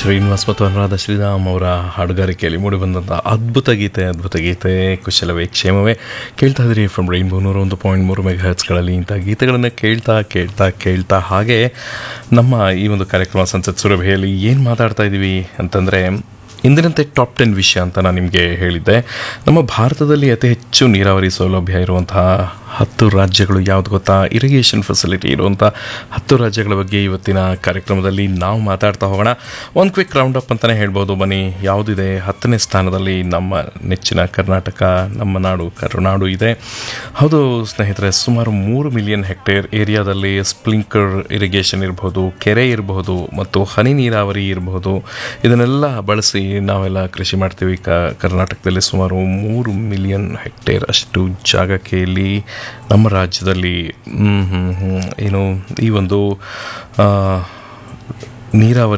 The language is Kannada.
ಶ್ರೀನಿವಾಸ್ ಮತ್ತು ಅನುರಾಧ ಶ್ರೀರಾಮ್ ಅವರ ಹಾಡುಗಾರಿಕೆಯಲ್ಲಿ ಮೂಡಿಬಂದಂಥ ಅದ್ಭುತ ಗೀತೆ ಅದ್ಭುತ ಗೀತೆ ಕುಶಲವೇ ಕ್ಷೇಮವೇ ಕೇಳ್ತಾ ಇದ್ರಿ ಫ್ರಮ್ ರೈನ್ಬೋ ನೂರ ಒಂದು ಪಾಯಿಂಟ್ ಮೂರು ಮೆಗಾ ಹರ್ಟ್ಸ್ಗಳಲ್ಲಿ ಇಂಥ ಗೀತೆಗಳನ್ನು ಕೇಳ್ತಾ ಕೇಳ್ತಾ ಕೇಳ್ತಾ ಹಾಗೆ ನಮ್ಮ ಈ ಒಂದು ಕಾರ್ಯಕ್ರಮ ಸಂಸತ್ ಸುರಭಿಯಲ್ಲಿ ಏನು ಮಾತಾಡ್ತಾ ಇದ್ದೀವಿ ಅಂತಂದರೆ ಇಂದಿನಂತೆ ಟಾಪ್ ಟೆನ್ ವಿಷಯ ಅಂತ ನಾನು ನಿಮಗೆ ಹೇಳಿದ್ದೆ ನಮ್ಮ ಭಾರತದಲ್ಲಿ ಅತಿ ಹೆಚ್ಚು ನೀರಾವರಿ ಸೌಲಭ್ಯ ಇರುವಂತಹ ಹತ್ತು ರಾಜ್ಯಗಳು ಯಾವುದು ಗೊತ್ತಾ ಇರಿಗೇಷನ್ ಫೆಸಿಲಿಟಿ ಇರುವಂಥ ಹತ್ತು ರಾಜ್ಯಗಳ ಬಗ್ಗೆ ಇವತ್ತಿನ ಕಾರ್ಯಕ್ರಮದಲ್ಲಿ ನಾವು ಮಾತಾಡ್ತಾ ಹೋಗೋಣ ಒಂದು ಕ್ವಿಕ್ ರೌಂಡ್ ಅಪ್ ಅಂತಲೇ ಹೇಳ್ಬೋದು ಬನ್ನಿ ಯಾವುದಿದೆ ಹತ್ತನೇ ಸ್ಥಾನದಲ್ಲಿ ನಮ್ಮ ನೆಚ್ಚಿನ ಕರ್ನಾಟಕ ನಮ್ಮ ನಾಡು ಕರುನಾಡು ಇದೆ ಹೌದು ಸ್ನೇಹಿತರೆ ಸುಮಾರು ಮೂರು ಮಿಲಿಯನ್ ಹೆಕ್ಟೇರ್ ಏರಿಯಾದಲ್ಲಿ ಸ್ಪ್ರಿಂಕ್ಲರ್ ಇರಿಗೇಷನ್ ಇರಬಹುದು ಕೆರೆ ಇರಬಹುದು ಮತ್ತು ಹನಿ ನೀರಾವರಿ ಇರಬಹುದು ಇದನ್ನೆಲ್ಲ ಬಳಸಿ ನಾವೆಲ್ಲ ಕೃಷಿ ಮಾಡ್ತೀವಿ ಕ ಕರ್ನಾಟಕದಲ್ಲಿ ಸುಮಾರು ಮೂರು ಮಿಲಿಯನ್ ಹೆಕ್ಟೇರ್ ಅಷ್ಟು ಜಾಗಕ್ಕೆ ಇಲ್ಲಿ ನಮ್ಮ ರಾಜ್ಯದಲ್ಲಿ ಹ್ಮ್, ಹ್ಮ್, ಹ್ಮ್, ಏನು ಈ ಒಂದು ಆ, ನೀರಾವರಿ